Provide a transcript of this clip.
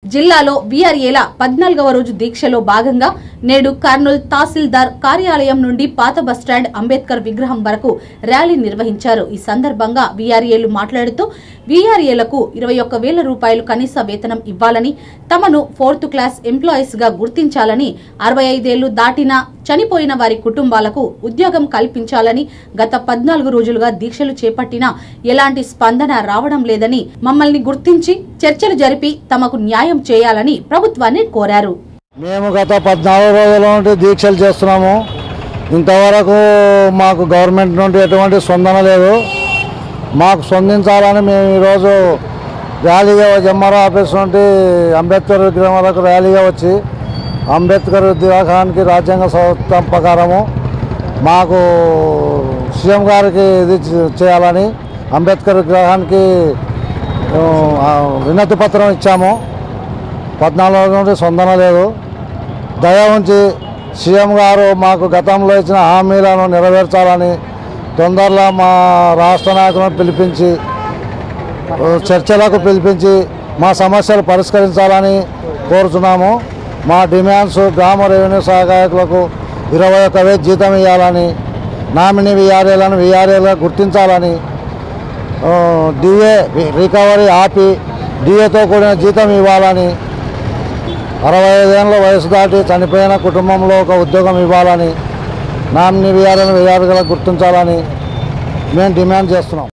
జిల్లాలో వీఆర్ఏల పద్నాలుగవ రోజు దీక్షలో భాగంగా నేడు కర్నూల్ తహసీల్దార్ కార్యాలయం నుండి పాత బస్టాండ్ అంబేద్కర్ విగ్రహం వరకు ర్యాలీ నిర్వహించారు ఈ సందర్భంగా వీఆర్ఏలు మాట్లాడుతూ వీఆర్ఏలకు ఇరవై ఒక్క వేల రూపాయలు కనీస వేతనం ఇవ్వాలని తమను ఫోర్త్ క్లాస్ ఎంప్లాయీస్ గా గుర్తించాలని అరవై ఐదేళ్లు దాటిన చనిపోయిన వారి కుటుంబాలకు ఉద్యోగం కల్పించాలని గత పద్నాలుగు రోజులుగా దీక్షలు చేపట్టినా ఎలాంటి స్పందన రావడం లేదని మమ్మల్ని గుర్తించి చర్చలు జరిపి తమకు న్యాయం చేయాలని ప్రభుత్వాన్ని కోరారు మేము గత పద్నాలుగు రోజుల నుండి దీక్షలు చేస్తున్నాము ఇంతవరకు మాకు గవర్నమెంట్ నుండి ఎటువంటి స్పందన లేదు మాకు స్పందించాలని మేము ఈరోజు ర్యాలీగా ఎంఆర్ఓ ఆఫీస్ నుండి అంబేద్కర్ విగ్రహం వరకు ర్యాలీగా వచ్చి అంబేద్కర్ విగ్రహానికి రాజ్యాంగ సంస్థ ప్రకారము మాకు సీఎం గారికి ఇది చే- చేయాలని అంబేద్కర్ విగ్రహానికి ఆ, వినతి పత్రం ఇచ్చాము పద్నాలుగు రోజుల నుండి స్పందన లేదు దయ ఉంచి సీఎం గారు మాకు గతంలో ఇచ్చిన హామీలను నెరవేర్చాలని తొందరలో మా రాష్ట్ర నాయకులను పిలిపించి ఆ, చర్చలకు పిలిపించి మా సమస్యలు పరిష్కరించాలని కోరుతున్నాము మా డిమాండ్స్ గ్రామ రెవెన్యూ సహాయకులకు ఇరవై ఒక్క వేలు జీతం ఇవ్వాలని నామినీ విఆర్ఏలను విఆర్ఏలుగా గుర్తించాలని ఆ, డిఏ రికవరీ ఆపి డిఏతో కూడిన జీతం ఇవ్వాలని అరవై ఐదేళ్ళ వయసు దాటి చనిపోయిన కుటుంబంలో ఒక ఉద్యోగం ఇవ్వాలని నామినీ విఆర్ఏలను విఆర్ఏలుగా గుర్తించాలని మేము డిమాండ్ చేస్తున్నాం